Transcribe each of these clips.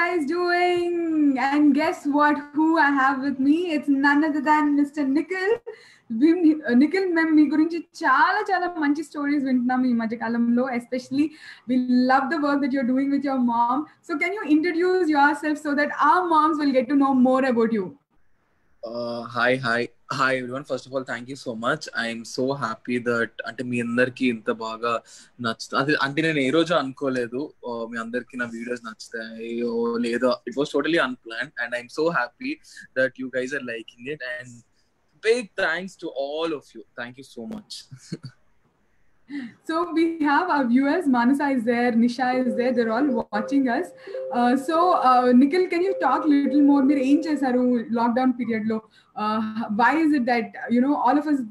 guys doing? And guess what? Who I have with me? It's none other than Mr. Nikhil. Nikhil మేము మీ గురించి చాలా చాలా మంచి stories వింటున్నాం ఈ మధ్య కాలంలో especially we love the work that you're doing with your mom so can you introduce yourself so that our moms will get to know more about you hi hi hi everyone first of all thank you so much I'm so happy that అంటే మీ అందరికి ఇంత బాగా నచ్చుతుంది అది అంటే నేను ఏ రోజు అనుకోలేదు మీ అందరికి నా వీడియోస్ నచ్చుతాయో లేదో it was totally unplanned and I'm so happy that you guys are liking it and big thanks to all of you. Thank you so much. so we have our viewers. Manasa is there, Nisha is there. They're all watching us. Uh, so uh, Nikhil, can you talk a little more? మీరు ఏం చేశారు lockdown period లో why is it that you know all of us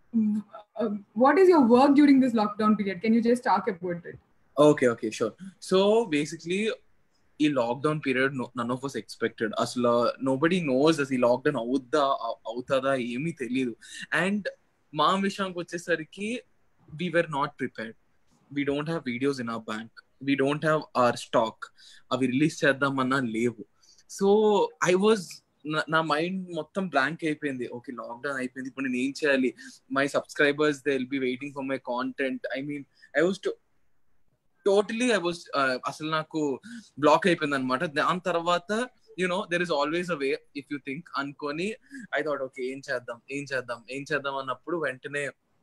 what is your work during this lockdown period can you just talk about it okay okay sure so basically ఈ lockdown period none of us expected అసలు nobody knows అసలు ఈ lockdown అవుద్దా అవుతుందా ఏమీ తెలియదు and మా విషయానికి వచ్చేసరికి we were not prepared we don't have videos in our bank we don't have our stock అవి రిలీజ్ చేద్దామన్నా లేవు సో ఐ వాజ్ నా మైండ్ మొత్తం బ్లాంక్ అయిపోయింది ఓకే లాక్డౌన్ అయిపోయింది ఇప్పుడు నేను ఏం చేయాలి my subscribers they will be waiting for my content I mean I was totally I was అసలు నాకు బ్లాక్ అయిపోయింది అనమాట దాని తర్వాత you know there is always a way if you think అనుకొని ఐ థాట్ ఓకే ఏం చేద్దాం ఏం చేద్దాం ఏం చేద్దాం అన్నప్పుడు వెంటనే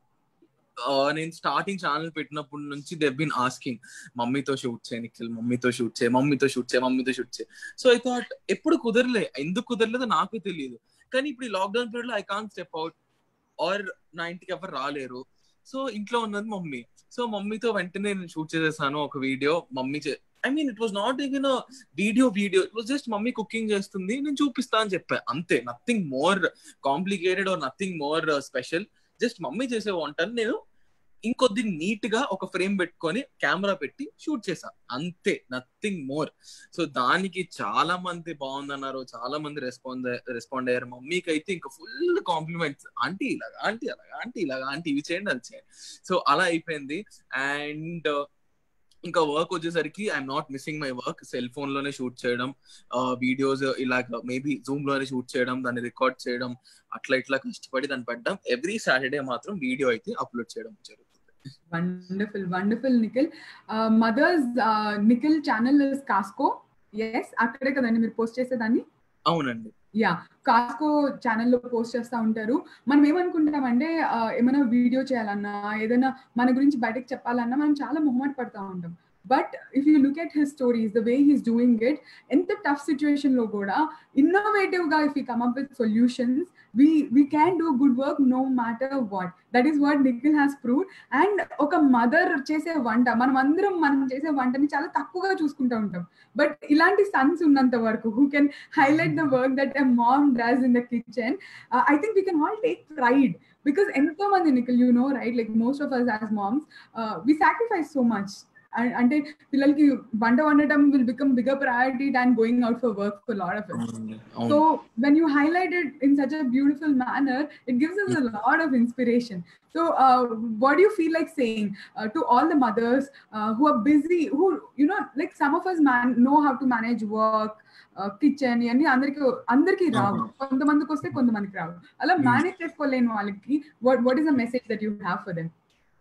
నేను స్టార్టింగ్ ఛానల్ పెట్టినప్పటి నుంచి దెవ్ బిన్ ఆస్కింగ్ మమ్మీతో షూట్ చేయ నిఖిల్ మమ్మీతో షూట్ చేయ మమ్మీతో షూట్ చేయ మమ్మీతో షూట్ చేయ సో ఐ థాట్ ఎప్పుడు కుదరలే ఎందుకు కుదరలేదో నాకు తెలియదు కానీ ఇప్పుడు ఈ లాక్డౌన్ పీరియడ్ లో I can't step out or నా ఇంటికి ఎవరు రాలేరు సో ఇంట్లో ఉన్నది మమ్మీ సో మమ్మీతో వెంటనే నేను షూట్ చేసేసాను ఒక video mummy I mean it was not even video video it was just mummy cooking చేస్తుంది నేను చూపిస్తా అని చెప్పా అంతే nothing more complicated or nothing more special just mummy చేసే వంటని నేను ఇంకొద్ది నీట్ గా ఒక ఫ్రేమ్ పెట్టుకొని కెమెరా పెట్టి షూట్ చేసా అంతే నథింగ్ మోర్ సో దానికి చాలా మంది బాగుందన్నారు చాలా మంది రెస్పాండ్ రెస్పాండ్ అయ్యారు మమ్మీకి అయితే ఇంకా ఫుల్ కాంప్లిమెంట్స్ ఆంటీ ఇలాగా ఆంటీ అలాగా ఆంటీ ఇలాగా ఆంటీ ఇవి చేయండి అది చేయండి సో అలా అయిపోయింది అండ్ ఇంకా వర్క్ వచ్చేసరికి I'm not missing my work cell phone లోనే షూట్ చేయడం వీడియోస్ ఇలాగ మేబీ జూమ్ లోనే షూట్ చేయడం దాన్ని రికార్డ్ చేయడం అట్లా ఇట్లా కష్టపడి దాన్ని పెట్టడం ఎవ్రీ సాటర్డే మాత్రం వీడియో అయితే అప్లోడ్ చేయడం జరుగుతుంది wonderful wonderful Nikhil mothers Nikhil channel కాస్కో ఎస్ అక్కడే కదండి మీరు పోస్ట్ చేసేదాన్ని అవునండి యా కాస్కో ఛానల్లో పోస్ట్ చేస్తూ ఉంటారు మనం ఏమనుకుంటామంటే ఏమైనా వీడియో చేయాలన్నా ఏదైనా మన గురించి బయటకు చెప్పాలన్నా మనం చాలా మొహమాట పడుతూ ఉంటాం but if you look at his stories the way he's doing it ఎంత టఫ్ సిచ్యువేషన్ లో కూడా ఇన్నోవేటివ్ గా if you come up with solutions we we can do good work no matter what that is what Nikhil has prove and ఒక mother చేసే వంట మనం అందరం మనం చేసే వంటని చాలా తక్కువగా చూసుకుంటూ ఉంటాం బట్ ఇలాంటి సన్స్ ఉన్నంత వరకు who can highlight the work that a mom does in the kitchen I think we can all take pride because ఎంతో మంది Nikhil you know right like most of us as moms we sacrifice so much అంటే పిల్లలకి వంట వండటం will become bigger priority than going out for work for lot of it so when you highlighted in such a beautiful manner it gives us a lot of inspiration so what you feel like saying to all the mothers who are busy who you know like some of us man know how to manage work kitchen ఇవన్నీ అందరికి అందరికి రావు కొంతమందికి వస్తే కొంతమందికి రావు అలా manage చేసుకోలేని వాళ్ళకి what what is the message that you have for them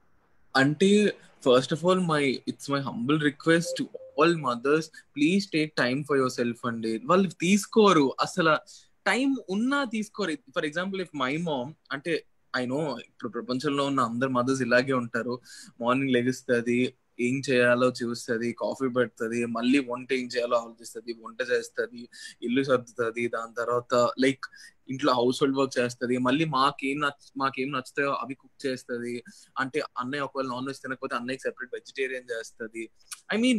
అంటే first of all my it's my humble request all mothers please take time for yourself అండి వాళ్ళు తీసుకోరు అసలు టైం ఉన్నా తీసుకోరు for example if my mom అంటే I know ఇప్పుడు ప్రపంచంలో ఉన్న అందరు మదర్స్ ఇలాగే ఉంటారు మార్నింగ్ లెగిస్తుంది ఏం చేయాలో చూస్తుంది కాఫీ పెడుతుంది మళ్ళీ వంట ఏం చేయాలో ఆలోచిస్తుంది వంట చేస్తుంది ఇల్లు సర్దుతుంది దాని తర్వాత లైక్ ఇంట్లో హౌస్ హోల్డ్ వర్క్ చేస్తుంది మళ్ళీ మాకేం నచ్చ మాకేం నచ్చుతాయో అవి కుక్ చేస్తుంది అంటే అన్నయ్య ఒకవేళ నాన్ వెజ్ తినకపోతే అన్నయ్యకి సెపరేట్ వెజిటేరియన్ చేస్తుంది I mean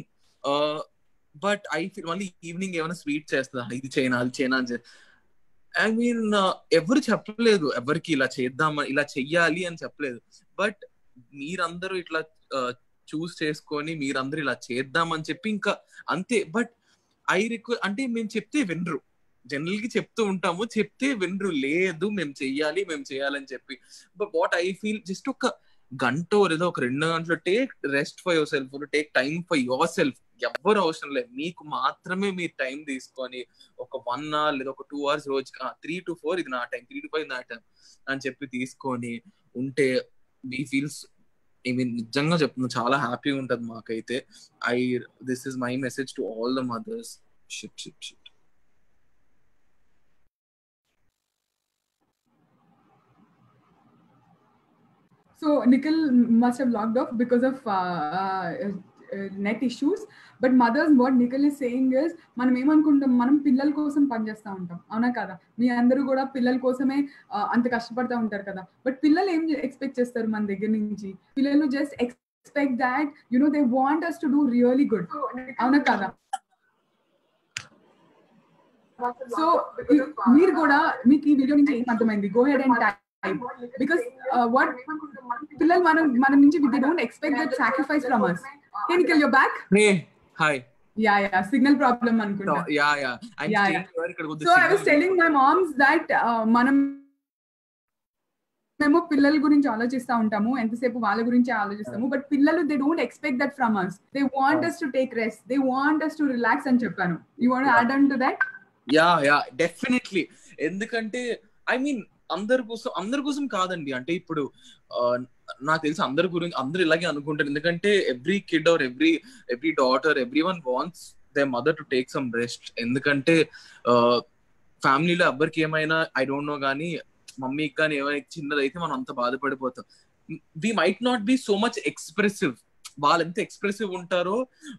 but I feel మళ్ళీ ఈవినింగ్ ఏమైనా స్వీట్ చేస్తుందా ఇది చేయనా అది చేయనా అని ఐ మీన్ ఎవరు చెప్పలేదు ఎవరికి ఇలా చేద్దామని ఇలా చెయ్యాలి అని చెప్పలేదు బట్ మీరందరూ ఇట్లా చూస్ చేసుకొని మీరందరూ ఇలా చేద్దామని చెప్పి ఇంకా అంతే బట్ ఐ రిక్వెస్ట్ అంటే మేము చెప్తే వినరు జనరల్ కి చెప్తూ ఉంటాము చెప్తే వినరు లేదు మేము చెయ్యాలి మేము చేయాలని చెప్పి but what I feel just ఒక గంట లేదా ఒక రెండు గంటలు take rest for yourself take time for yourself ఎవ్వరు అవసరం లేదు మీకు మాత్రమే మీరు టైం తీసుకొని ఒక వన్ అవర్ లేదా ఒక టూ అవర్స్ రోజు త్రీ టు ఫోర్ ఇది నా టైం త్రీ టు ఫైవ్ నా టైం అని చెప్పి తీసుకొని ఉంటే వీ ఫీల్స్ ఐ మీన్ నిజంగా చెప్తున్నా చాలా హ్యాపీగా ఉంటది మాకైతే I this is my message to all the mothers shit shit shit So Nikhil must have logged off because of uh, uh, uh, net issues. But mothers what Nikhil is saying is మనం ఏమనుకుంటాం మనం పిల్లల కోసం పనిచేస్తూ ఉంటాం అవునా కదా మీ అందరూ కూడా పిల్లల కోసమే అంత కష్టపడతా ఉంటారు కదా బట్ పిల్లలు ఏం ఎక్స్పెక్ట్ చేస్తారు మన దగ్గర నుంచి పిల్లలు just expect that you know they want us to do really good అవునా కదా సో మీరు కూడా మీకు ఈ వీడియో నుంచి ఏం అర్థమైంది go ahead and type because what పిల్లలు మనం మన నుంచి they don't expect that sacrifice from us hey Nikhil you back hey hi yeah yeah signal problem అనుకుంటా yeah yeah Yeah, yeah. So I was telling my moms that మనం మేము పిల్లల గురించి ఆలోచిస్తూ ఉంటాము ఎంతసేపు వాళ్ళ గురించి ఆలోచిస్తాము బట్ పిల్లలు they don't expect that from us they want us to take rest they want us to relax అని చెప్పాను you want add on to that yeah yeah definitely ఎందుకంటే ఐ మీన్ అందరి కోసం అందరి కోసం కాదండి అంటే ఇప్పుడు నాకు తెలిసి అందరి గురించి అందరు ఇలాగే అనుకుంటారు ఎందుకంటే every kid or every every daughter every one wants their mother to take some rest ఎందుకంటే ఫ్యామిలీలో ఎవరికి ఏమైనా ఐ డోంట్ నో కానీ మమ్మీకి కానీ ఏమైనా చిన్నదైతే మనం అంత బాధపడిపోతాం we might not be so much expressive వాళ్ళు ఎంత ఎక్స్ప్రెసివ్ ఉంటారో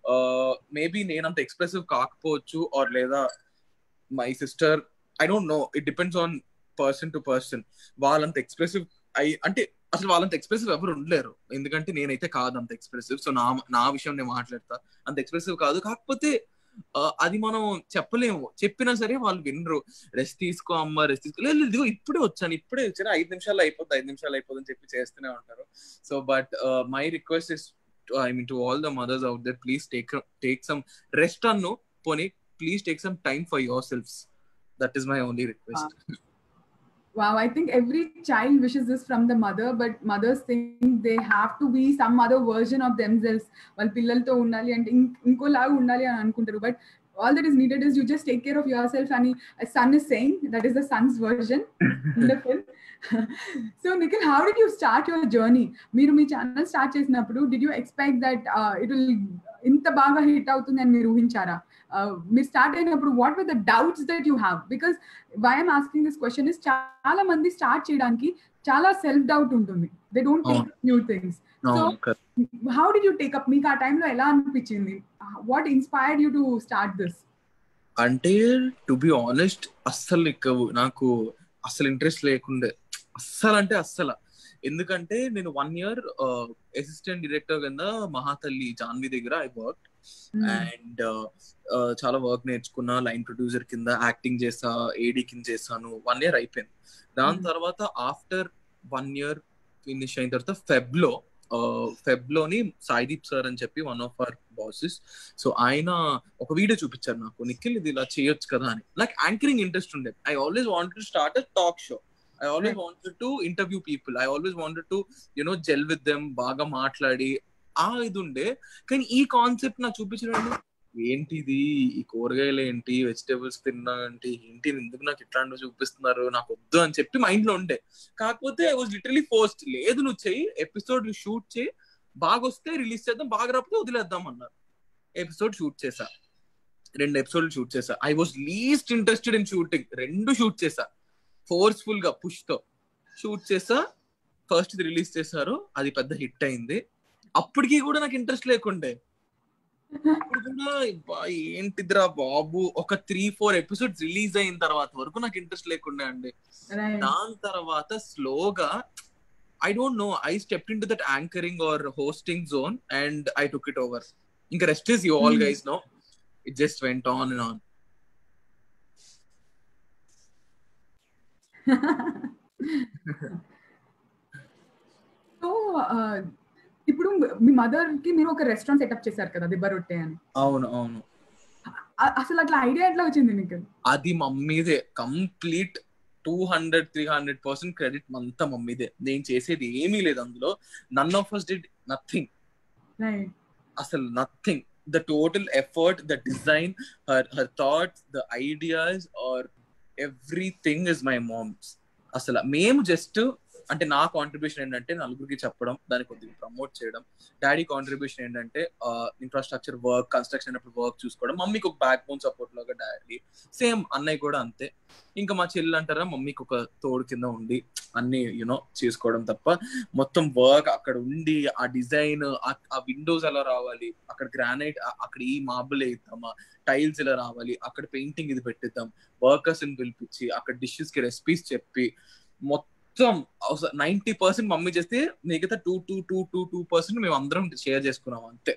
మేబీ నేను అంత ఎక్స్ప్రెసివ్ కాకపోవచ్చు ఆర్ లేదా my sister I don't know it depends on person to person వాళ్ళంత ఎక్స్ప్రెసివ్ అయి అంటే అసలు వాళ్ళంత ఎక్స్ప్రెసివ్ ఎవరు ఉండలేరు ఎందుకంటే నేనైతే కాదు అంత ఎక్స్ప్రెసివ్ సో నా నా విషయం నేను మాట్లాడతా అంత ఎక్స్ప్రెసివ్ కాదు కాకపోతే అది మనం చెప్పలేము చెప్పినా సరే వాళ్ళు వినరు రెస్ట్ తీసుకో అమ్మ రెస్ట్ తీసుకో లేదు ఇదిగో ఇప్పుడే వచ్చాను ఇప్పుడే వచ్చాను ఐదు నిమిషాలు అయిపోద్ది ఐదు నిమిషాలు అయిపోద్ది అని చెప్పి చేస్తూనే ఉంటారు so but my request is I mean to all the mothers out there please take take some rest అన్ను పోనీ please take some time for yourselves that is my only request wow i think every child wishes this from the mother but mothers think they have to be some other version of themselves వాళ్ళ పిల్లలతో ఉండాలి అంటే ఇంకోలాగా ఉండాలి అని అనుకుంటారు but all that is needed is you just take care of yourself and a son is saying that is the son's version wonderful so nikhil how did you start your journey మీరు మీ channel start చేసినప్పుడు did you expect that it will ఇంత బాగా hit అవుతుంది అని మీరు ఊహించారా మీరు start అయినప్పుడు what were the doubts that you have because why I'm asking this question is చాలా మంది స్టార్ట్ చేయడానికి చాలా సెల్ఫ్ డౌట్ ఉంటుంది they don't take new things so how did you take up మీకు ఆ టైంలో ఎలా అనిపించింది what inspired you to start this అంటే టు బి ఆనెస్ట్ అస్సలు నాకు అస్సలు ఇంట్రెస్ట్ లేకుండే అస్సలు అంటే అస్సలు ఎందుకంటే నేను వన్ ఇయర్ అసిస్టెంట్ డైరెక్టర్ కింద మహాతల్లి జాన్వి దగ్గర ఐ వర్క్ అండ్ చాలా వర్క్ నేర్చుకున్నా లైన్ ప్రొడ్యూసర్ కింద యాక్టింగ్ చేసా ఏడీ కింద చేశాను వన్ ఇయర్ అయిపోయింది దాని తర్వాత ఆఫ్టర్ వన్ ఇయర్ ఫినిష్ అయిన తర్వాత ఫెబ్ లో ఫెబ్ లోని సాయిదీప్ సార్ అని చెప్పి one of our bosses so ఆయన ఒక వీడియో చూపించారు నాకు నిఖిల్ ఇది ఇలా చేయొచ్చు కదా అని నాకు యాంకరింగ్ ఇంట్రెస్ట్ ఉండే I always want to start a talk show I always wanted to interview people I always wanted to you know gel with them బాగా మాట్లాడి ఆ ఇది ఉండే కానీ ఈ కాన్సెప్ట్ నాకు చూపించడం ఏంటిది ఈ కూరగాయలు ఏంటి వెజిటేబుల్స్ తిన్నా ఏంటి ఏంటి ఎందుకు నాకు ఇట్లాంటివి చూపిస్తున్నారు నాకు వద్దు అని చెప్పి మైండ్ లో ఉండే కాకపోతే ఐ వాజ్ లిటరలీ ఫోస్ట్ లేదు నువ్వు చెయ్యి ఎపిసోడ్ షూట్ చేయి బాగా వస్తే రిలీజ్ చేద్దాం బాగా రాకపోతే వదిలేద్దాం అన్నారు ఎపిసోడ్ షూట్ చేసా రెండు ఎపిసోడ్లు షూట్ చేసా I was least interested in shooting రెండు షూట్ చేసా ఫోర్స్ఫుల్ గా పుష్ తో షూట్ చేసా ఫస్ట్ రిలీజ్ చేశారు అది పెద్ద హిట్ అయింది అప్పటికి కూడా నాకు ఇంట్రెస్ట్ లేకుండే అప్పుడు కూడా ఏంటిదిరా బాబు ఒక త్రీ ఫోర్ ఎపిసోడ్స్ రిలీజ్ అయిన తర్వాత వరకు నాకు ఇంట్రెస్ట్ లేకుండే అండి దాని తర్వాత స్లోగా I don't know I step into that anchoring or hosting zone and I took it over ఇంకా rest is you all guys know it just went on and on so ఇప్పుడు మీ mother కి మీరు ఒక restaurant setup చేశారు కదా దిబ్బ రొట్టె అని అవును అవును అసలు అట్లా ఐడియా ఎట్లా వచ్చింది నీకు అది మమ్మీదే complete two hundred three hundred percent credit అంతా మమ్మీదే నేను చేసేది ఏమీ లేదు అందులో none of us did nothing right అసలు nothing the total effort the design her her thoughts the ideas or everything is my mom's అసలు మేము జస్ట్ అంటే నా కాంట్రిబ్యూషన్ ఏంటంటే నలుగురికి చెప్పడం దాన్ని కొద్దిగా ప్రమోట్ చేయడం డాడీ కాంట్రిబ్యూషన్ ఏంటంటే ఇన్ఫ్రాస్ట్రక్చర్ వర్క్ కన్స్ట్రక్షన్ అయినప్పుడు వర్క్ చూసుకోవడం మమ్మీకి ఒక బ్యాక్ బోన్ సపోర్ట్ లాగా డాడీ సేమ్ అన్నయ్య కూడా అంతే ఇంకా మా చెల్లి అంటారా మమ్మీకి ఒక తోడు కింద ఉండి అన్ని యునో చేసుకోవడం తప్ప మొత్తం వర్క్ అక్కడ ఉండి ఆ డిజైన్ ఆ విండోస్ ఎలా రావాలి అక్కడ గ్రానైట్ అక్కడ ఈ మార్బుల్ వేద్దామా టైల్స్ ఎలా రావాలి అక్కడ పెయింటింగ్ ఇది పెట్టిద్దాం వర్కర్స్ ని పిలిపించి అక్కడ డిషెస్ కి రెసిపీస్ చెప్పి మొత్తం నైన్టీ పర్సెంట్ మమ్మీ చేస్తే మిగతా two two two two two percent మేము అందరం షేర్ చేసుకున్నాం అంతే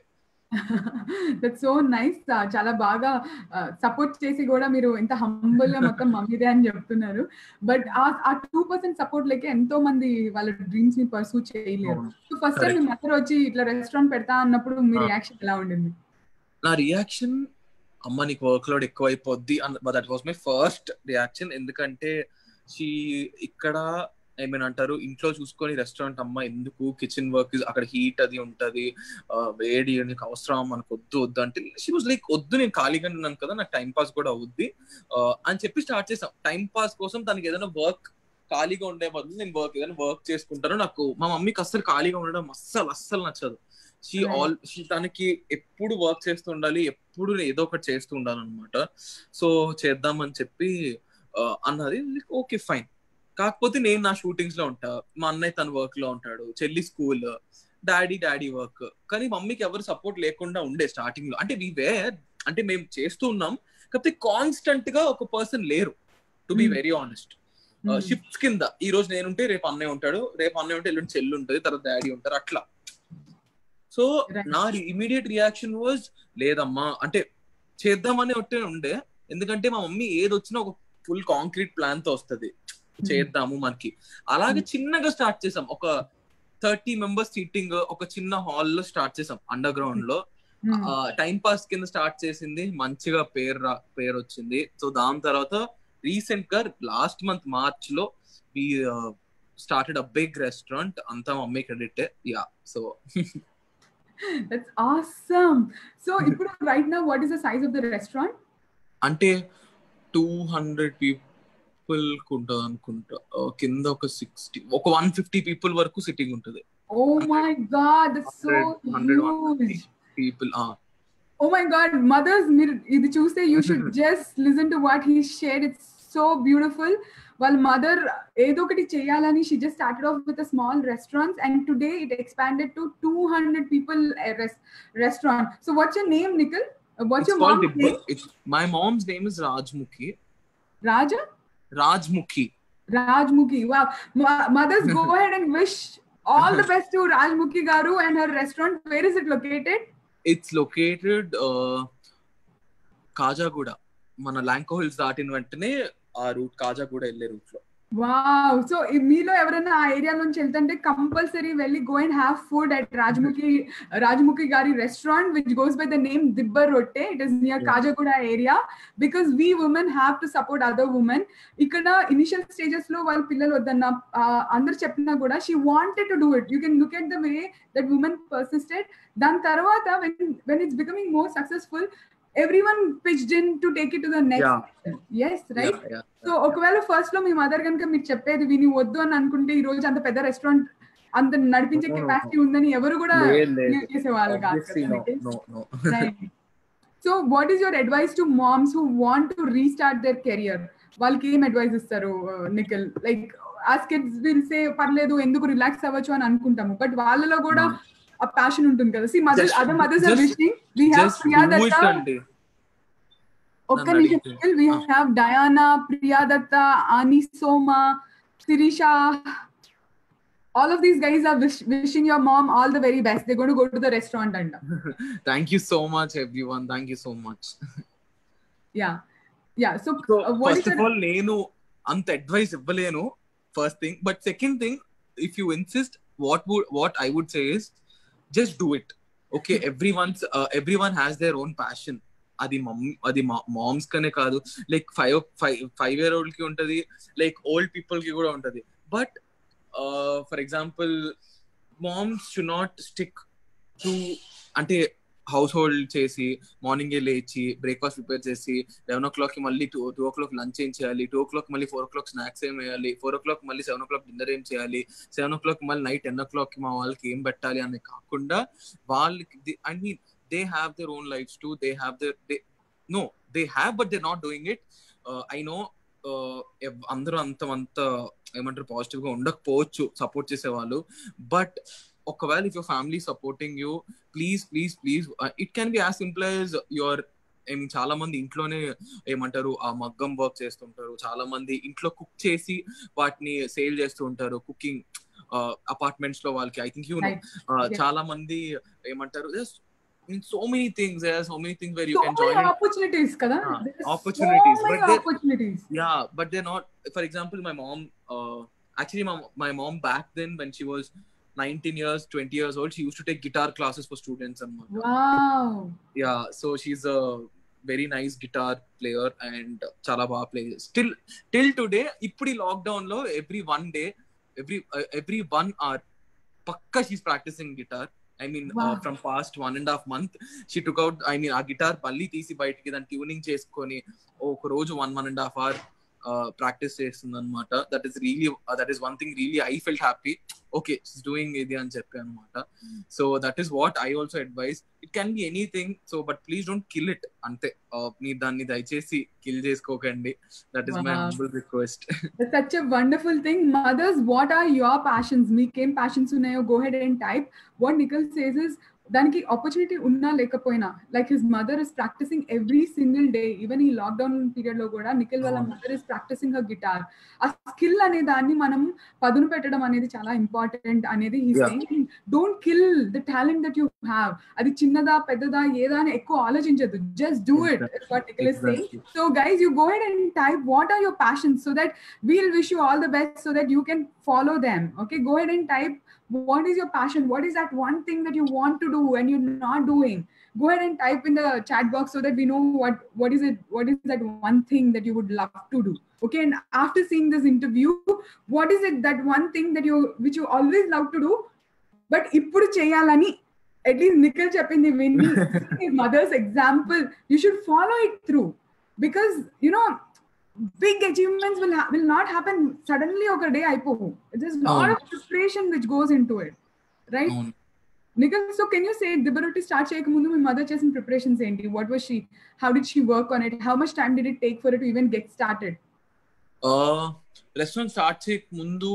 దట్ సో నైస్ చాలా బాగా సపోర్ట్ చేసి కూడా మీరు ఎంత హంబుల్ గా మొత్తం మమ్మీదే అని చెప్తున్నారు బట్ ఆ టూ పర్సెంట్ సపోర్ట్ లేక ఎంతో మంది వాళ్ళ డ్రీమ్స్ ని పర్సూ చేయలేరు సో ఫస్ట్ టైం మీ మదర్ వచ్చి ఇట్లా రెస్టారెంట్ పెడతా అన్నప్పుడు మీ రియాక్షన్ ఎలా ఉండింది నా రియాక్షన్ అమ్మ నీకు వర్క్ లోడ్ ఎక్కువ అయిపోద్ది that was my first reaction ఎందుకంటే షీ ఇక్కడ ఏమైనా అంటారు ఇంట్లో చూసుకొని రెస్టారెంట్ అమ్మ ఎందుకు కిచెన్ వర్క్ అక్కడ హీట్ అది ఉంటది వేడి నీకు అవసరం మనకు వద్దు వద్దు అంటే షీ వాజ్ లైక్ వద్దు నేను ఖాళీగా ఉన్నాను కదా నాకు టైం పాస్ కూడా అవుద్ది అని చెప్పి స్టార్ట్ చేసాం టైం పాస్ కోసం తనకి ఏదైనా వర్క్ ఖాళీగా ఉండే బదులు నేను వర్క్ ఏదైనా వర్క్ చేసుకుంటాను నాకు మా మమ్మీకి అస్సలు ఖాళీగా ఉండడం అస్సలు అస్సలు నచ్చదు షీ ఆల్ షీ తనకి ఎప్పుడు వర్క్ చేస్తూ ఉండాలి ఎప్పుడు ఏదో ఒకటి చేస్తూ ఉండాలి అనమాట సో చేద్దామని చెప్పి అన్నది ఓకే ఫైన్ కాకపోతే నేను నా షూటింగ్స్ లో ఉంటా మా అన్నయ్య తన వర్క్ లో ఉంటాడు చెల్లి స్కూల్ డాడీ డాడీ వర్క్ కానీ మమ్మీకి ఎవరు సపోర్ట్ లేకుండా ఉండే స్టార్టింగ్ లో అంటే వి వేర్ అంటే మేము చేస్తూ ఉన్నాం కాకపోతే కాన్స్టెంట్ గా ఒక పర్సన్ లేరు to be very honest shifts కింద ఈ రోజు నేనుంటే రేపు అన్నయ్య ఉంటాడు రేపు అన్నయ్య ఉంటే ఎల్లుండి చెల్లి ఉంటుంది తర్వాత డాడీ ఉంటారు అట్లా సో నా ఇమీడియట్ రియాక్షన్ వాజ్ లేదమ్మా అంటే చేద్దామని ఒకటే ఉండే ఎందుకంటే మా మమ్మీ ఏది వచ్చినా ఒక ఫుల్ కాంక్రీట్ ప్లాన్ తో వస్తుంది చేద్దాము మనకి అలాగే చిన్నగా స్టార్ట్ చేసాం ఒక థర్టీ మెంబర్స్ సీటింగ్ ఒక చిన్న హాల్ లో స్టార్ట్ చేసాం అండర్ గ్రౌండ్ లో టైం పాస్ కింద స్టార్ట్ చేసింది మంచిగా పేరు పేరు వచ్చింది సో దాని తర్వాత రీసెంట్ గా లాస్ట్ మంత్ మార్చ్ లో we started a big restaurant అంతా mummy credit yeah so that's awesome so ఇప్పుడు right now what is the size of the restaurant అంటే టూ హండ్రెడ్ పీపుల్ ఉంటుంది అనుకుంటా కింద ఒక సిక్స్టీ ఒక వన్ ఫిఫ్టీ పీపుల్ వరకు సిట్టింగ్ ఉంటుంది oh my god that's so huge people oh my god mothers మీరు ఇది చూస్తే you should just listen to what he share it's so beautiful వాళ్ళ మదర్ ఏదో ఒకటి చేయాలని she just started off with small restaurants and today it expanded to two hundred people restaurant so what's your name Nikhil what's your mom name my mom's name is Rajmukhi Raja Rajmukhi Rajmukhi wow mothers go ahead and wish all the best to rajmukhi garu and her restaurant where is it located it's located uh, Kajaguda మన Lanco hills దాటిన వెంటనే ఆ route Khajaguda వెళ్ళే route లో wow so మీలో ఎవరైనా ఆ area నుంచి వెళ్తుంటే కంపల్సరీ వెళ్ళి go and have food at Rajamukhi Rajamukhi గారి restaurant which goes by the name Dibba Rotti it is near Kajaguda area because we women have to support other women ఇక్కడ ఇనిషియల్ స్టేజెస్ లో వాళ్ళ పిల్లలు వద్దన్న అందరు చెప్పినా కూడా she wanted to do it you can look at the way that women persisted దాని తర్వాత when when it's becoming more successful everyone pitched in to take it to the next yes right so ఒకవేళ first లో మీ mother కనుక మీరు చెప్పేది విని వద్దు అని అనుకుంటే ఈ రోజు అంత పెద్ద రెస్టారెంట్ అంత నడిపించే కెపాసిటీ ఉందని ఎవరు కూడా చేసేవాళ్ళు కాదు so what is your advice to moms who want to restart their career వాళ్ళకి ఏం అడ్వైస్ ఇస్తారు నిఖిల్ లైక్ ఆ కిడ్స్ విల్ సే పర్లేదు ఎందుకు రిలాక్స్ అవ్వచ్చు అని అనుకుంటాము బట్ వాళ్ళలో కూడా ఆ ప్యాషన్ ఉంటుంది కదా see mother other mothers are wishing we have Priya Datta ఒక్క నిమిషం we have Diana Priya Datta Annie Soma Sirisha all of these guys are wish, wishing your mom all the very best. They're going to go to the restaurant and thank you so much, everyone. Thank you so much. yeah, yeah. So, so uh, what first of all, నేను అంత advice ఇవ్వలేను first thing but second thing if you insist what would what I would say is just do it okay everyone's uh, everyone has their own passion అది mummy అది moms కనే కాదు like five five five year old కి ఉంటది like old people కి కూడా ఉంటది but for example moms should not stick to అంటే హౌస్ హోల్డ్ చేసి మార్నింగ్ లేచి బ్రేక్ఫాస్ట్ ప్రిపేర్ చేసి లెవెన్ ఓ క్లాక్ కి మళ్ళీ two two o'clock lunch ఏం చేయాలి టూ ఓ క్లాక్ మళ్ళీ ఫోర్ ఓ క్లాక్ స్నాక్స్ ఏం వేయాలి ఫోర్ ఓ క్లాక్ మళ్ళీ సెవెన్ ఓ క్లాక్ డిన్నర్ ఏం చేయాలి సెవెన్ ఓ క్లాక్ మళ్ళీ నైట్ టెన్ ఓ క్లాక్ కి మా వాళ్ళకి ఏం పెట్టాలి అని కాకుండా వాళ్ళకి I mean they have their own life to they have their they know they have but they not doing it I know అందరూ అంత అంత ఏమంటారు పాజిటివ్ గా ఉండకపోవచ్చు సపోర్ట్ చేసే వాళ్ళు బట్ ఒకవేళ if your family supporting you please please please it can be as simple as your I mean చాలా మంది ఇంట్లోనే ఏమంటారు ఆ మగ్గం వర్క్ చేస్తుంటారు చాలా మంది ఇంట్లో కుక్ చేసి వాటిని సేల్ చేస్తూ ఉంటారు కుకింగ్ అపార్ట్మెంట్స్ లో వాళ్ళకి ఐ థింక్ యూ నో చాలా మంది ఏమంటారు so many things there are so many things where you so can many join in. opportunities kada Ah, There's opportunities, so but many they- opportunities yeah but they're not for example my mom uh, actually my, my mom back then when she was 19 years 20 years old she used to take guitar classes for students and wow yeah so she's a very nice guitar player and చాలా బాగా play still till today ఇప్పుడు lockdown లో every one day every every one hour పక్కా she's practicing guitar I mean Wow. From past one and half month she took out I mean ఆ guitar మళ్ళీ తీసి బయటికి దాన్ని ట్యూనింగ్ చేసుకొని ఒక రోజు one one and half hour practice చేస్తుంది అనమాట that is really that is one thing really I felt happy okay doing ఇది అని చెప్పి అనమాట so that is what I also advice it can be anything so but please don't kill it అంతే Uh, మీరు దాన్ని దయచేసి kill చేసుకోకండి that is my Wow. Humble request That's such a wonderful thing. Mothers, what are your passions? మీకేం passions ఉన్నాయో go ahead and type. What Nikhil says is దానికి opportunity ఉన్నా లేకపోయినా like his mother is practicing every single day even ఈ lockdown period లో కూడా నిఖిల్ వాళ్ళ అవును. Mother is practicing her guitar ఆ స్కిల్ అనే దాన్ని మనం పదును పెట్టడం అనేది చాలా ఇంపార్టెంట్ అనేది Yeah. Don't kill the talent that you have అది చిన్నదా పెద్దదా ఏదా అని ఎక్కువ ఆలోచించద్దు just do it what Nikhil is saying So, guys, you go ahead and type what are your passions so that we'll wish you all the best so that you can follow them. Okay, go ahead and type what is your passion, what is that one thing that you want to do and you're not doing. Go ahead and type in the chat box so that we know what what is it, what is that one thing that you would love to do. Okay, and after seeing this interview, what is it that one thing that you which you always love to do, but ఇప్పుడు చేయాలని at least Nikhil చెప్పింది విని mothers example you should follow it through because you know big achievements will ha- will not happen suddenly ఒక day అయిపోవు there's a lot అవును. of preparation which goes into it right అవును నిఖిల్ so can you say Dibbarotti start చేయక ముందు మీ mother చేసిన preparations ఏంటి what was she how did she work on it how much time did it take for it even get started restaurant start చేయక ముందు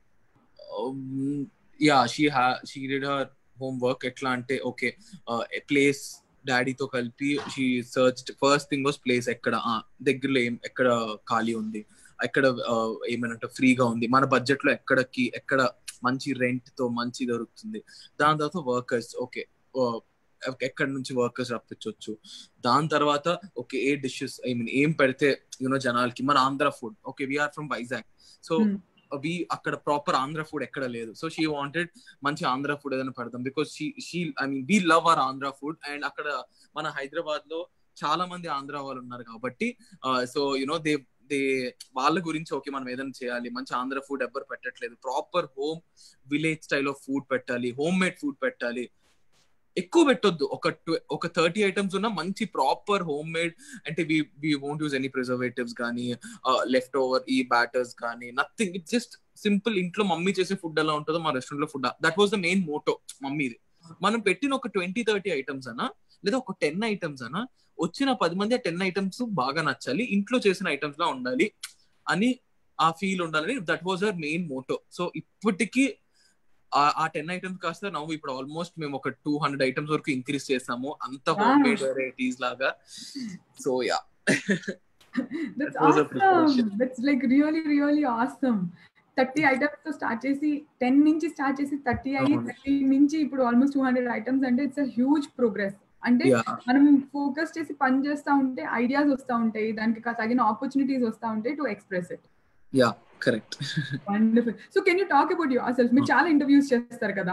yeah she ah she did her homework ఎట్లా అంటే okay place డాడీతో కలిపి she search first thing was place ఎక్కడ ఆ, దగ్గరలో ఏం ఎక్కడ ఖాళీ ఉంది ఎక్కడ ఏమైనా ఫ్రీగా ఉంది మన బడ్జెట్ లో ఎక్కడకి ఎక్కడ మంచి రెంట్ తో మంచి దొరుకుతుంది దాని తర్వాత వర్కర్స్ ఓకే ఎక్కడి నుంచి వర్కర్స్ రప్పించవచ్చు దాని తర్వాత ఓకే ఏ డిషెస్ ఐ మీన్ ఏం పెడితే యూనో జనాలకి మన Andhra food okay we are from Vizag so Hmm. We అక్కడ ప్రాపర్ ఆంధ్ర ఫుడ్ ఎక్కడ లేదు సో షీ వాంటెడ్ మంచి ఆంధ్ర ఫుడ్ ఏదైనా పెడదాం because she she I mean we love our Andhra food and అక్కడ మన హైదరాబాద్ లో చాలా మంది ఆంధ్ర వాళ్ళు ఉన్నారు కాబట్టి సో యునో దే దే వాళ్ళ గురించి ఓకే మనం ఏదైనా చేయాలి మంచి ఆంధ్ర ఫుడ్ ఎవ్వరు పెట్టట్లేదు proper home village style of food పెట్టాలి హోమ్ మేడ్ ఫుడ్ పెట్టాలి ఎక్కువ పెట్టొద్దు ఒక tw- ఒక థర్టీ ఐటమ్స్ ఉన్న మంచి ప్రాపర్ హోమ్ మేడ్ అంటే we we won't use any preservatives కానీ లెఫ్ట్ ఓవర్ ఈ బ్యాటర్స్ కానీ నథింగ్ ఇట్ జస్ట్ సింపుల్ ఇంట్లో మమ్మీ చేసే ఫుడ్ ఎలా ఉంటుందో మా రెస్టారెంట్ లో food that was the main motto మమ్మీది మనం పెట్టిన ఒక ట్వంటీ థర్టీ ఐటమ్స్ అనా లేదా ఒక టెన్ ఐటమ్స్ అనా వచ్చిన పది మంది ఆ టెన్ ఐటమ్స్ బాగా నచ్చాలి ఇంట్లో చేసిన ఐటమ్స్ లా ఉండాలి అని ఆ ఫీల్ ఉండాలని that was our main motto so ఇప్పటికీ ఆ- ఆ టెన్ ఐటమ్స్ కాస్త నవ్వు ఇప్పుడు ఆల్మోస్ట్ మేము ఒక టూ హండ్రెడ్ ఐటమ్స్ వరకు ఇంక్రీజ్ చేసాము అంత Wow. హోమ్ మేడ్ వెరైటీస్ లాగా so yeah that's That was a awesome preparation. That's like really really awesome thirty items తో స్టార్ట్ చేసి టెన్ నుంచి స్టార్ట్ చేసి థర్టీ అయ్యి అవును. థర్టీ నుంచి ఇప్పుడు ఆల్మోస్ట్ టూ హండ్రెడ్ ఐటమ్స్ అంటే ఇట్స్ అ హ్యూజ్ ప్రోగ్రెస్ అంటే యా మనం ఫోకస్ చేసి పని చేస్తా ఉంటే ఐడియాస్ వస్తా ఉంటాయి దానికి కా- తగిన ఆపర్చునిటీస్ వస్తా ఉంటాయి to express it yeah correct wonderful so can you talk about yourself మీరు చాలా ఇంటర్వ్యూస్ చేస్తారు కదా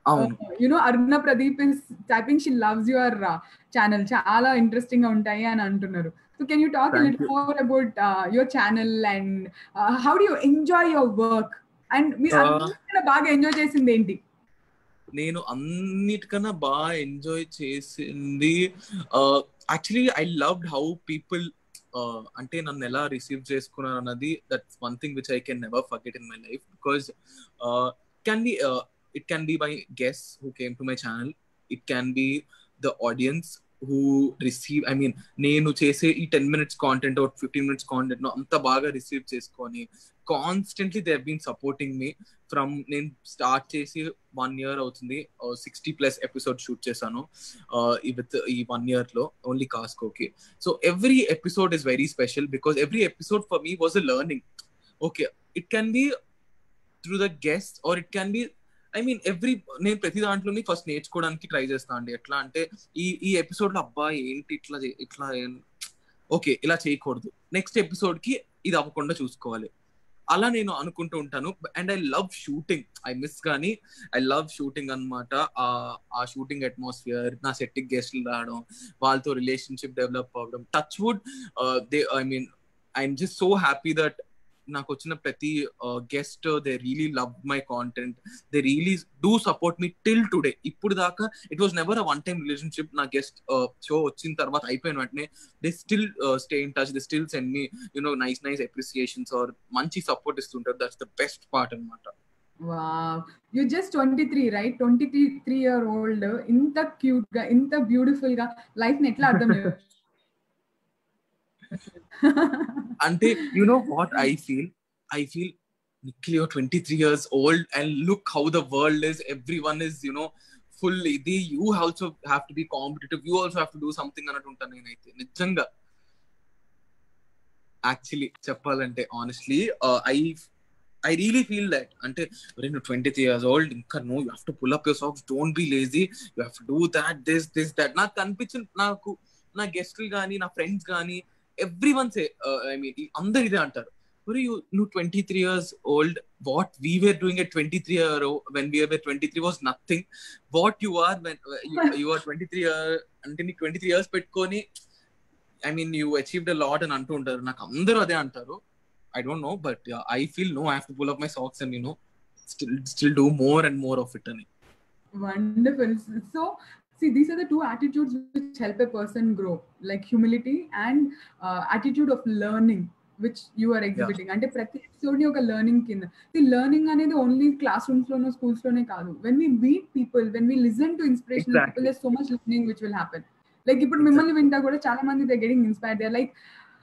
అవును you know Aruna Pradeep is typing she loves your channel చాలా ఇంట్రెస్టింగ్ గా ఉంటాయి అని అంటున్నారు so can you talk Thank little more about your channel and how do you enjoy your work and మీరు Uh, అన్నిటికన్నా బాగా ఎంజాయ్ చేసింది ఏంటి నేను అన్నిటికన్నా బాగా ఎంజాయ్ చేసింది actually I loved how people అంటే నన్ను ఎలా రిసీవ్ చేసుకున్నారు అన్నది that's one thing which I can never forget in my life because can be it can be my guest who came to my channel it can be the audience who receive I mean నేను చేసే ఈ ten minutes content fifteen minutes content అంత బాగా receive చేసుకొని constantly they been supporting me from నేను start చేసి one year అవుతుంది sixty plus episode shoot చేశాను విత్ ఈ వన్ ఇయర్ లో ఓన్లీ కాస్కోకి so every episode is very special because every episode for me was a learning okay it can be through the guest or it can be I mean every నేను ప్రతి దాంట్లోని first నేర్చుకోవడానికి try చేస్తాను అండి ఎట్లా అంటే ఈ ఈ ఎపిసోడ్ లో అబ్బా ఏంటి ఇట్లా చే- ఇట్లా ఓకే ఇలా చేయకూడదు నెక్స్ట్ ఎపిసోడ్ కి ఇది అవ్వకుండా చూసుకోవాలి అలా నేను అనుకుంటూ ఉంటాను and I love shooting I miss కానీ ఐ లవ్ షూటింగ్ అనమాట ఆ షూటింగ్ అట్మాస్ఫియర్ నా సెట్టింగ్ గెస్ట్లు రావడం వాళ్ళతో రిలేషన్షిప్ డెవలప్ అవ్వడం touch would they I mean I'm just so happy that నాకు వచ్చిన ప్రతి guest they really love my content they really do support me till today ఇప్పుడు దాకా it was never a one time relationship నా guest show వచ్చిన తర్వాత అయిపోయిన వెంటనే they still stay in touch they still send me you know nice nice appreciations or మంచి support ఇస్తుంటారు that's the best part అనమాట wow you just twenty three right twenty three three year old ఇంత cute గా ఇంత beautiful గా life ని ఎట్లా అర్థం అంటే you know what I feel I feel Nikhil your twenty three years old and look how the world is every one is you know full ఇది you also have to be competitive you also have to do something అన్నట్టు ఉంటాను నేనైతే నిజంగా actually చెప్పాలంటే honestly I I really feel that అంటే నువ్వు twenty three years old ఇంకా no you have to pull up your socks don't be lazy you have to do that this this that నాకు కనిపించిన నాకు నా గెస్ట్లు కానీ నా ఫ్రెండ్స్ కానీ everyone say I mean అందరు ఇదే అంటారు మరి నువ్వు twenty three years old what we were doing at twenty three year when we're were twenty three was nothing what you are when you are twenty three year అంటే నీకు twenty three years పెట్టుకొని I mean you achieved a lot అని అంటూ ఉంటారు నాకు అందరూ అదే అంటారు I don't know but I feel no I have to pull up my socks and you know still still do more and more of it అని Wonderful. So, see, these are the two attitudes which help a person grow, like humility and uh, attitude of learning, which you are exhibiting. అంటే ప్రతి episode ని ఒక learning కింద the learning అనేది only classrooms లోనో schools లోనే కాదు when we meet people when we listen to inspirational Exactly. People so much learning which will happen like ఇప్పుడు మిమ్మల్ని వింటా కూడా చాలా మంది they getting inspired they like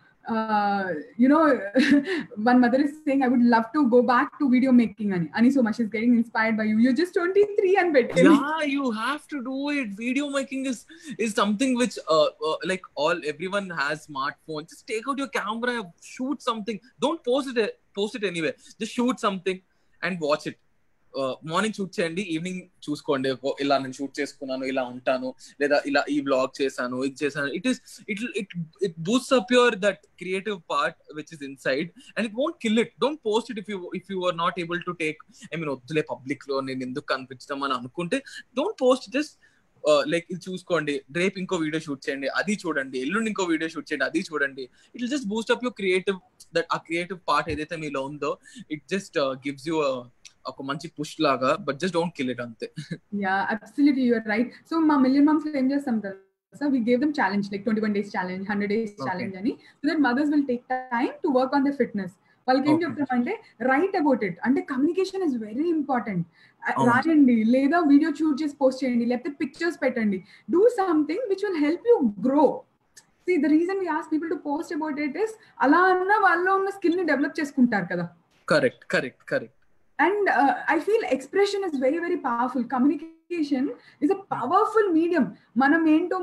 uh, you know, one mother is saying, I would love to go back to video making, Ani. Ani so much is getting inspired by you. You're just 23 and better. yeah you have to do it video making is is something which uh, uh, like all everyone has smartphones just take out your camera shoot something don't post it post it anywhere just shoot something and watch it morning shoot చేయండి evening చూసుకోండి ఓ, ఇలా నేను shoot చేసుకున్నాను ఇలా ఉంటాను లేదా ఇలా ఈ బ్లాగ్ చేశాను ఇది చేశాను it is it it it boost up your that creative part which is inside and it won't kill it don't post it if you if you are not able to take I mean వద్దులే public లో నేను ఎందుకు కనిపించడం అని అనుకుంటే don't post just like ఇది చూసుకోండి రేపు ఇంకో వీడియో షూట్ చేయండి అది చూడండి ఎల్లుండి ఇంకో వీడియో షూట్ చేయండి అది చూడండి it will just boost up your creative that ఆ క్రియేటివ్ పార్ట్ ఏదైతే మీలో ఉందో ఇట్ జస్ట్ గివ్స్ యూ ఒక మంచి పుష్ లాగా but just don't kill it అంతే Yeah, absolutely. You're right. So, మా million moms ఏం చేస్తాం తెలుసా we gave them challenge like 21 days challenge 100 days Okay. challenge అని so that mothers will take time to work on their fitness వాళ్ళకి ఏం Okay. చెప్తామంటే right about it అంటే communication is very important అవును. రాయండి లేదా వీడియో షూట్ చేసి post చేయండి లేకపోతే పిక్చర్స్ పెట్టండి do something which will help you grow see the reason we ask people to post about it is అలా అన్న వాళ్ళలో ఉన్న స్కిల్ ని డెవలప్ చేసుకుంటారు కదా correct correct correct and uh, i feel expression is very very powerful communication is a powerful medium మనం ఏంటో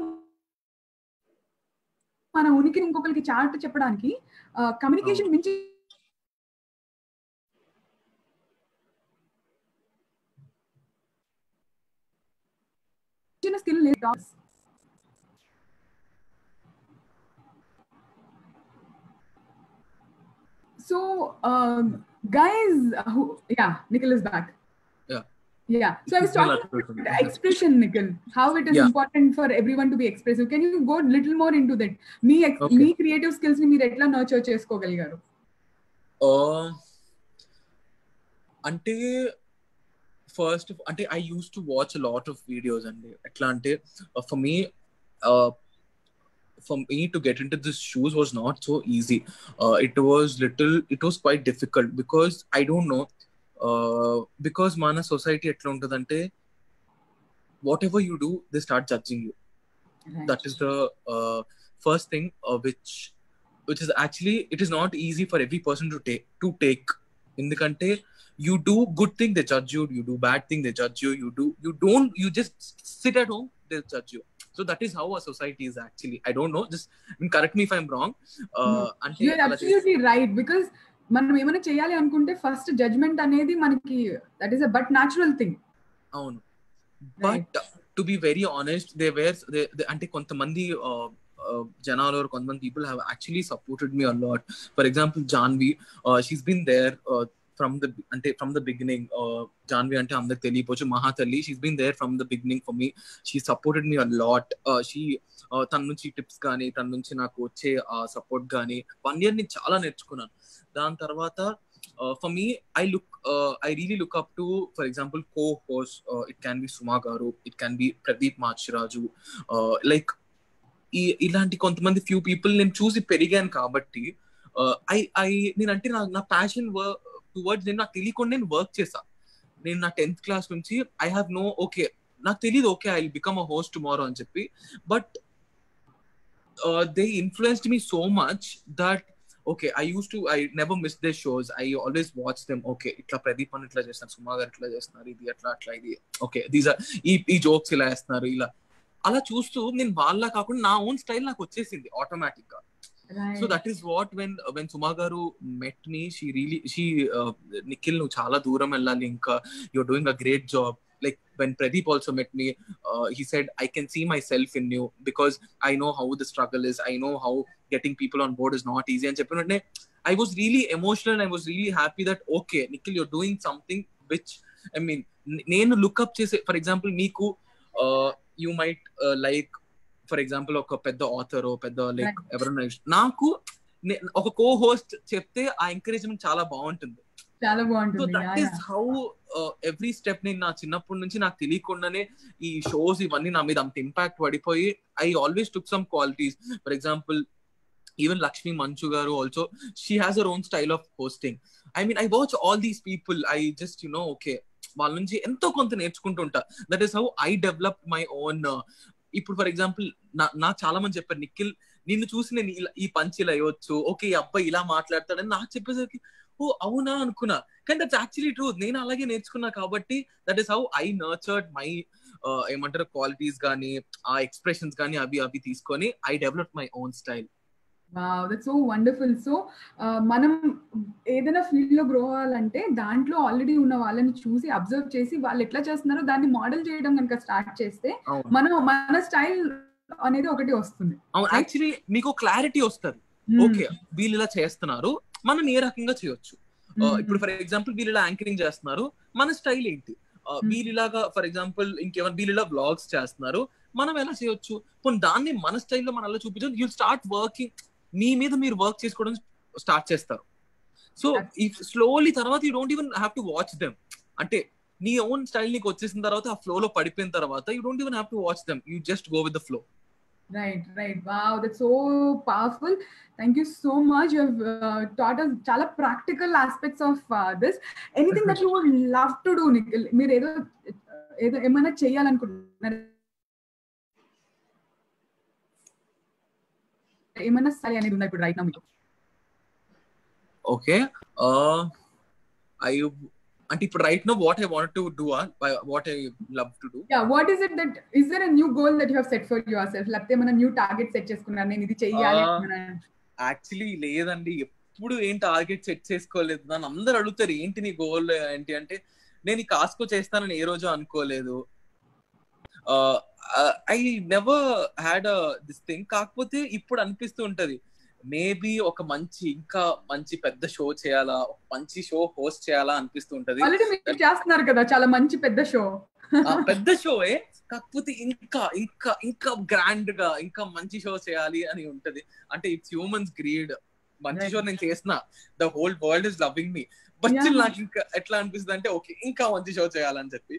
మన ఉనికిని ఇంకొకరికి చాట్ చెప్పడానికి కమ్యూనికేషన్ మించి స్కిల్ లేదు so um, guys who, yeah nikhil is back Yeah. Yeah. So I was It's still talking absolutely- about expression, Nikhil. How it is Yeah. important for everyone to be expressive. Can you go little more into that? మీ ex- Okay. మీ creative skills ని మీరు ఎట్లా nurture చేసుకోగలిగారు Uh, అంటే first అంటే I use to watch lot of videos అండి ఎట్లా అంటే for me for me to get into this shoes was not so easy uh, it was little it was quite difficult because i don't know uh, because మన society ఎట్లా ఉంటుందంటే whatever you do they start judging you that is the uh, first thing uh, which which is actually it is not easy for every person to take to take ఎందుకంటే you do good thing they judge you you do bad thing they judge you you do you don't you just sit at home they judge you so that is how our society is actually i don't know just I mean, correct me if i'm wrong uh, అంటే you're అలా చేస్తే- absolutely right because మనం ఏమైనా చేయాలి అనుకుంటే first judgement అనేది మనకి that is a but natural thing అవును but to be very honest they were అంటే కొంతమంది uh, uh, జనాలు or కొంతమంది people have actually supported me a lot for example Janhvi she's been there from the అంటే from the beginning Janhvi అంటే అందరికి తెలియపోవచ్చు Mahathalli she's been there from the beginning for me she supported me a lot she తన నుంచి tips కానీ తన నుంచి నాకు వచ్చే సపోర్ట్ కానీ వన్ ఇయర్ నేను చాలా నేర్చుకున్నాను దాని తర్వాత for me I look I really look up to for example co host it can be Suma garu it can be Pradeep Machiraju like ఈ ఇలాంటి కొంతమంది ఫ్యూ పీపుల్ నేను చూసి పెరిగాను కాబట్టి ఐ ఐ నేనంటే నా నా ప్యాషన్ టువర్డ్స్ నేను నాకు తెలియకుండా నేను వర్క్ చేసా నేను నా టెన్త్ క్లాస్ నుంచి ఐ హావ్ నో ఓకే నాకు తెలియదు okay I become a host tomorrow అని చెప్పి but they influenced me so much that okay I use to I never miss they shows I always watch them okay ఇట్లా ప్రదీప్ అని ఇట్లా చేస్తున్నారు సుమా గారు ఇట్లా చేస్తున్నారు ఇది అట్లా అట్లా ఇది ఓకే దీస్ ఆర్ ఈ ఈ జోక్స్ ఇలా వేస్తున్నారు ఇలా అలా చూస్తూ నేను వాళ్ళ కాకుండా నా ఓన్ స్టైల్ నాకు వచ్చేసింది ఆటోమేటిక్ గా so that is what when when Suma garu met me she really she Nikhil నువ్వు చాలా దూరం వెళ్ళాలి ఇంకా you're doing a great job like when Pradeep also met me he said I can see myself in you because I know how the struggle is I know how getting people on board is not easy అని చెప్పిన వెంటనే I was really emotional I was really happy that okay Nikhil you're doing something which I mean నేను look up చేసే for example మీకు you might like for example ఒక పెద్ద author పెద్ద like ఎవరైనా నాకు ఒక కో హోస్ట్ చెప్తే ఆ ఎంకరేజ్మెంట్ చాలా బాగుంటుంది చాలా సో బాగుంటుంది that is how every step నేను నా చిన్నప్పటి నుంచి నాకు తెలియకుండానే ఈ షోస్ ఇవన్నీ నా మీద అంత ఇంపాక్ట్ పడిపోయి I always took some qualities for example even Lakshmi Manchu garu also she has her own style of hosting I mean I watch all these people I just you know okay వాళ్ళ నుంచి ఎంతో కొంత నేర్చుకుంటుంటా that is how I develop my own ఇప్పుడు for example నాకు చాలా మంది చెప్పారు నిఖిల్ నిన్ను చూసి నేను ఈ పంచి ఇలా అయ్యొచ్చు ఓకే ఈ అబ్బాయి ఇలా మాట్లాడతాడని నాకు చెప్పేసరికి ఓ అవునా అనుకున్నా కానీ దట్స్ యాక్చువల్లీ ట్రూ నేను అలాగే నేర్చుకున్నా కాబట్టి that is how I nurtured my ఏమంటారు క్వాలిటీస్ కానీ ఆ ఎక్స్ప్రెషన్స్ కానీ అవి అవి తీసుకొని I develop my own style wow that so wonderful so మనం ఏదైనా ఫీల్డ్ లో గ్రో అవ్వాలంటే దాంట్లో ఆల్రెడీ ఉన్న వాళ్ళని చూసి అబ్జర్వ్ చేసి వాళ్ళు ఎట్లా చేస్తున్నారో దాన్ని మోడల్ చేయడం కనుక స్టార్ట్ చేస్తే మనం మన స్టైల్ అనేది ఒకటి వస్తుంది యాక్చువల్లీ మీకు క్లారిటీ వస్తుంది ఓకే వీళ్ళు ఇలా చేస్తున్నారు మనం ఏ రకంగా చేయొచ్చు ఇప్పుడు ఫర్ ఎగ్జాంపుల్ వీళ్ళు ఇలా యాంకరింగ్ చేస్తున్నారు మన స్టైల్ ఏంటి వీళ్ళు ఇలాగా ఫర్ ఎగ్జాంపుల్ ఇంకేమైనా వీళ్ళు ఇలా బ్లాగ్స్ చేస్తున్నారు మనం ఎలా చేయొచ్చు కొన్ని దాన్ని మన స్టైల్లో మనం అలా చూపించడం యూ స్టార్ట్ వర్కింగ్ మీ మీద మీరు వర్క్ చేసుకోవడం స్టార్ట్ చేస్తారు సో ఈ స్లోలీ తర్వాత you don't even have to watch them అంటే నీ ఓన్ స్టైల్ నీకు వచ్చేసిన తర్వాత ఆ ఫ్లో లో పడిపోయిన తర్వాత you don't even have to watch them you just go with the flow right right wow that so powerful thank you so much you taught us చాలా practical aspects of this anything that you would love to do Nikhil మీరు ఏదో ఏదో ఏమైనా చేయాలనుకుంటున్నారు ఏమైనా సరే అనేది ఉందా ఇప్పుడు రైట్ నా మీకు ఓకే ఐ అంటే ఇప్పుడు right now what I want to do what I love to do yeah what is it that is there a new goal that you have set for yourself లేకపోతే ఏమైనా new target set చేసుకున్నారు నేను ఇది చెయ్యాలి actually లేదండి ఎప్పుడు ఏం target set చేసుకోలేదు నన్ను అందరు అడుగుతారు ఏంటి నీ గోల్ ఏంటి అంటే నేను ఈ కాస్కో చేస్తానని ఏ రోజు అనుకోలేదు I never had this thing కాకపోతే ఇప్పుడు అనిపిస్తూ ఉంటది మేబీ ఒక మంచి ఇంకా మంచి పెద్ద షో చేయాలా ఒక మంచి షో హోస్ట్ చేయాలా అనిపిస్తుంటది ఆల్రెడీ మీరు చేస్తున్నారు కదా చాలా మంచి పెద్ద షో ఆ పెద్ద షోయే కాకపోతే ఇంకా ఇంకా ఇంకా గ్రాండ్ గా ఇంకా మంచి షో చేయాలి అని ఉంటది అంటే ఇట్స్ హ్యూమన్స్ గ్రీడ్ మంచి షో నేను చేసిన the whole world is loving me but Yeah. నాకు ఇంకా ఎట్లా అనిపిస్తుంది అంటే ఓకే ఇంకా మంచి షో చేయాలని చెప్పి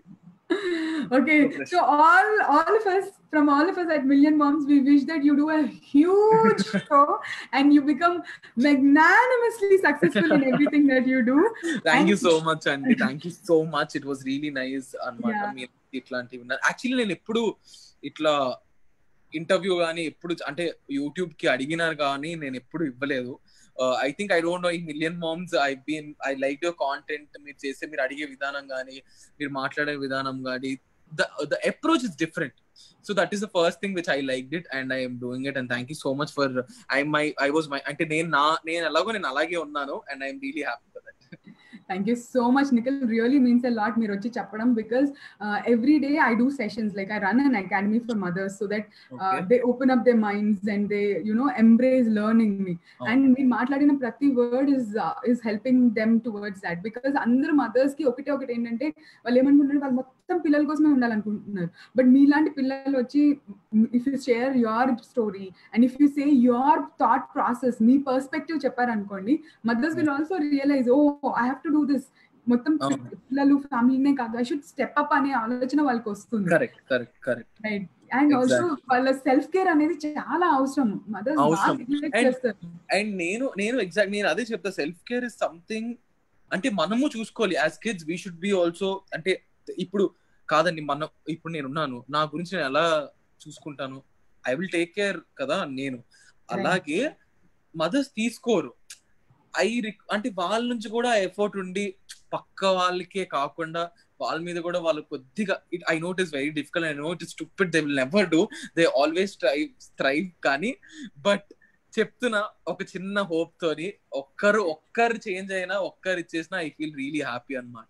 Okay, so all all of us from all of us at Million Moms, we wish that you do a huge show and you become magnanimously successful in everything that you do. Thank you And- so much అండి thank you so much it was really nice అనమాట Yeah. మీరు ఇట్లాంటివి actually నేను ఎప్పుడు ఇట్లా interview కానీ ఎప్పుడు అంటే యూట్యూబ్ కి అడిగినారు కానీ నేను ఎప్పుడు ఇవ్వలేదు I think I don't know ఈ million moms I been I like your content మీరు చేసే మీరు అడిగే విధానం కానీ మీరు మాట్లాడే విధానం కానీ the the approach is different so that is the first thing which I like it and I'm doing it and thank you so much for I my I was my అంటే నేను నా నేను ఎలాగో నేను అలాగే ఉన్నాను and I'm really happy for that Thank you so much, Nikhil. Really means a lot, Mirochi Chapadam, because uh, every day I do sessions. Like I run an academy for mothers so that uh, they open up their minds and they, you know, embrace learning me. Oh. And me మాట్లాడిన ప్రతి word is is helping them towards that because అందరు mothers కి ఒకటే ఒకటి ఏంటంటే వాళ్ళు ఏమనుకుంటున్నారు వాళ్ళు మొత్తం పిల్లల కోసమే ఉండాలనుకుంటున్నారు బట్ మీలాంటి పిల్లలు వచ్చి if you share your story and if you say your thought process మీ పర్స్పెక్టివ్ చెప్పారనుకోండి mothers will also realise oh I have to do this మొత్తం అవును. పిల్లలు ఫ్యామిలీనే కాదు ఐ షుడ్ స్టెప్ అప్ అనే ఆలోచన వాళ్ళకి వస్తుంది correct correct correct right and also Exactly. వాళ్ళ సెల్ఫ్ కేర్ అనేది చాలా అవసరం మదర్స్ అవసరం. And- చేస్తారు అండ్ నేను నేను ఎగ్జాక్ట్ నేను అదే చెప్తా సెల్ఫ్ కేర్ ఇస్ సంథింగ్ అంటే మనము చూసుకోవాలి as kids we should be also అంటే ఇప్పుడు కాదండి మనం ఇప్పుడు నేను ఉన్నాను నా గురించి నేను ఎలా చూసుకుంటాను ఐ విల్ టేక్ కేర్ కదా నేను అలాగే మదర్స్ తీసుకోరు ఐ అంటే వాళ్ళ నుంచి కూడా ఎఫర్ట్ ఉండి పక్క వాళ్ళకే కాకుండా వాళ్ళ మీద కూడా వాళ్ళు కొద్దిగా it I note is very difficult I note is stupid they will never do they always thrive thrive కానీ బట్ చెప్తున్నా ఒక చిన్న హోప్ తోని ఒక్కరు ఒక్కరు చేంజ్ అయినా ఒక్కరు ఇచ్చేసినా ఐ ఫీల్ రియలీ హ్యాపీ అనమాట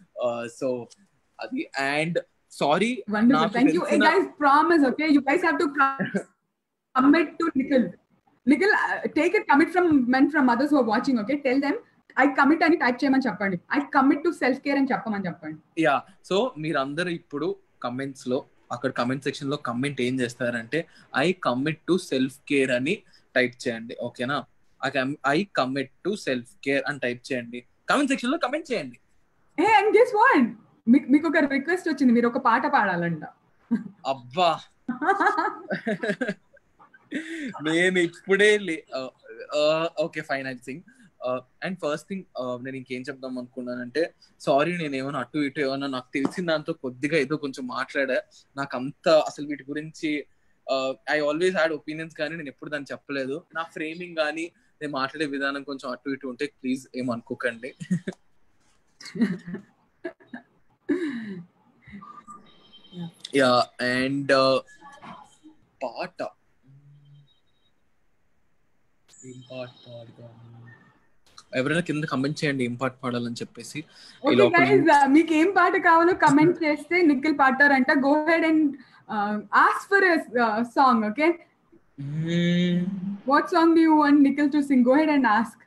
సో అది అండ్ సారీ Wonderful. నాకు Thank you. Hey తెలిసిన- guys, promise, okay? You guys have to com- commit to Nikhil. Nikhil, uh, take it, commit from men from others who are watching, okay? Tell them, I commit అని type చేయమని చెప్పండి I commit to self care అని చెప్పమని చెప్పండి yeah so మీరందరూ ఇప్పుడు comments లో అక్కడ కమెంట్ సెక్షన్ లో కమెంట్ ఏం చేస్తారంటే I commit to self care అని టైప్ చేయండి ఓకేనా I commit to self care అని టైప్ చేయండి కమెంట్ సెక్షన్ లో కమెంట్ చేయండి ఏ అండ్ గెస్ వాట్ మీకు మీకు ఒక రిక్వెస్ట్ వచ్చింది మీరు ఒక పాట పాడాలంట అబ్బా నేను ఇప్పుడే okay fine I sing and first thing నేను ఇంకేం చెప్దాం అనుకున్నానంటే సారీ నేను ఏమైనా అటు ఇటు ఏమైనా నాకు తెలిసిన దాంతో కొద్దిగా ఏదో కొంచెం మాట్లాడా నాకు అంత అసలు వీటి గురించి ఐ ఆల్వేస్ హ్యాడ్ ఒపీనియన్స్ కానీ నేను ఎప్పుడు దాన్ని చెప్పలేదు నా ఫ్రేమింగ్ కానీ నేను మాట్లాడే విధానం కొంచెం అటు ఇటు ఉంటే ప్లీజ్ ఏమనుకోకండి యా అండ్ పాట ఏం పాట పాడదాం ఎవరైనా కింద కమెంట్ చేయండి ఏం పాట పాడాలని చెప్పేసి ఓకే లోపల గైస్ మీకు ఏం పాట కావాలో కమెంట్ చేస్తే నిఖిల్ పాడతారంట go ahead and ask for song okay what song do you want Nikhil to sing go ahead and ask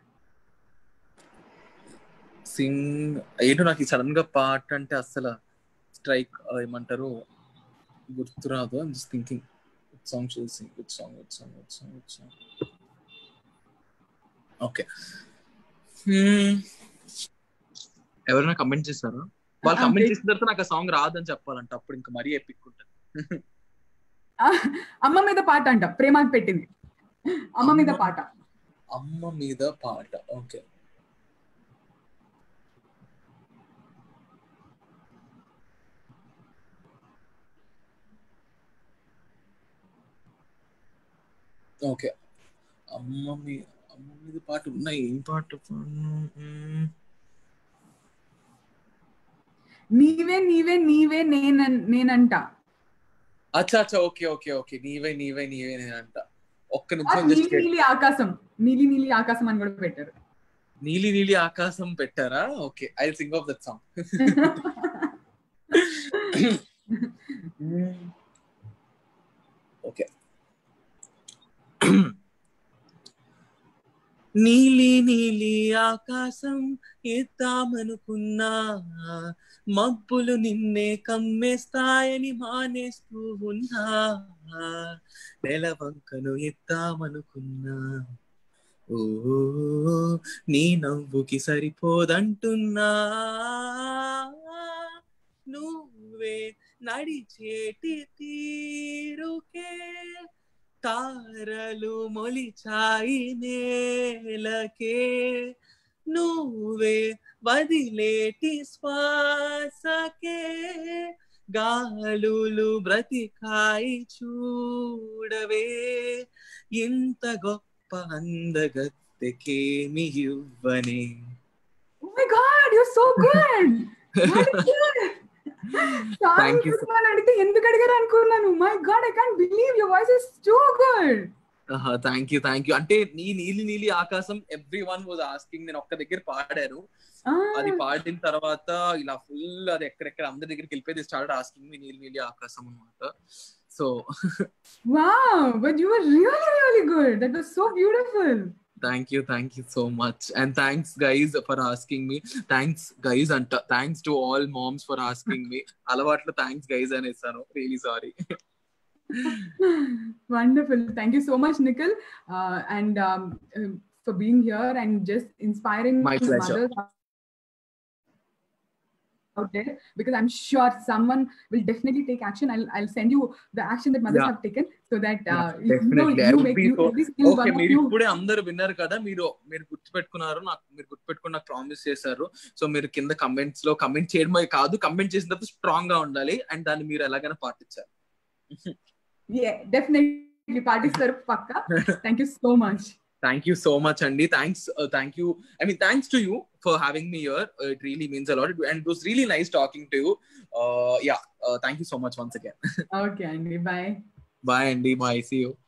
sing ఏంటో నాకు సడన్ గా పాట అంటే అసలు స్ట్రైక్ ఏమంటారు గుర్తురాదు I'm just thinking song sing with song with song with song with song okay ఎవరైనా comment చేశారా వాళ్ళు Ah, కమెంట్ okay. చేసిన తర్వాత నాకు ఆ సాంగ్ రాదని చెప్పాలంట అప్పుడు ఇంకా మరీ ఎపిక్ ఉంటుంది అమ్మ మీద పాట అంట ప్రేమ పెట్టింది అమ్మ మీద అమ్మ- పాట అమ్మ మీద పాట ఓకే ఓకే అమ్మ మీ అమ్మ మీద పాట ఉన్నాయి ఏం పాట పాడను? మ్మ్. నీవే నీవే నీవే నేన నేనంట అచ్చా అచ్చా ఓకే ఓకే ఓకే నీవే నీవే నీవే నేను అంట ఒక్క ఆ, నిమిషం నీలి జస్ట్ నీలి ఆకాశం నీలి నీలి ఆకాశం అని కూడా పెట్టారు నీలి నీలి ఆకాశం పెట్టారా okay I sing of that song okay నీలి నీలి ఆకాశం ఎత్తామనుకున్నా మబ్బులు నిన్నే కమ్మేస్తాయని మానేస్తూ ఉన్నా నెలవంకను ఎత్తామనుకున్నా ఓ నీ నవ్వుకి సరిపోదంటున్నా నువ్వే నడిచేటి తీరుకే తారలు మొలిచాయి నేలకే నువ్వే వదిలేటి శ్వాసకే గాలులు బ్రతికాయి చూడవే ఇంత గొప్ప అందగత్తెకేమి ఇవ్వనే Oh my god, you're so good. Thank you. అడిగితే ఎందుకు అడిగారు అనుకున్నాను my god I can't believe your voice is too good thank you thank you అంటే నీ నీలి నీలి ఆకాశం ఎవ్రీ వన్ వాజ్ ఆస్కింగ్ నేను ఒక్క దగ్గర పాడాను అది పాడిన తర్వాత ఇలా ఫుల్ అది ఎక్కడెక్కడ అందరి దగ్గరికి వెళ్ళిపోయి స్టార్ట్ ఆస్కింగ్ మీ నీలి నీలి ఆకాశం అనమాట so wow but you were really really good that was so beautiful thank you thank you so much and thanks guys for asking me thanks guys అంట thanks to all moms for asking me అలవాట్లో thanks guys అనేసాను really sorry wonderful thank you so much Nikhil and for being here and just inspiring My pleasure. mothers out there because I'm sure someone will definitely take action. I'll I'll send you the action that mothers Yeah. have taken so that uh, Yeah, you know definitely. I you would make be you so- every single okay one of మీరు you. ఇప్పుడే అందరు విన్నారు కదా మీరు మీరు గుర్తుపెట్టుకున్నారు నాకు మీరు గుర్తుపెట్టుకుని నాకు ప్రామిస్ చేశారు సో మీరు కింద కమెంట్స్ లో కమెంట్ చేయడమే కాదు కమెంట్ చేసిన తర్వాత స్ట్రాంగ్ గా ఉండాలి అండ్ దాన్ని మీరు ఎలాగైనా పాటించాలి Yeah, definitely పాటిస్తారు పక్కా thank you so much thank you so much అండి thanks thank you I mean thanks to you for having me here it really means a lot and it was really nice talking to you yeah thank you so much once again okay అండి bye bye అండి bye see you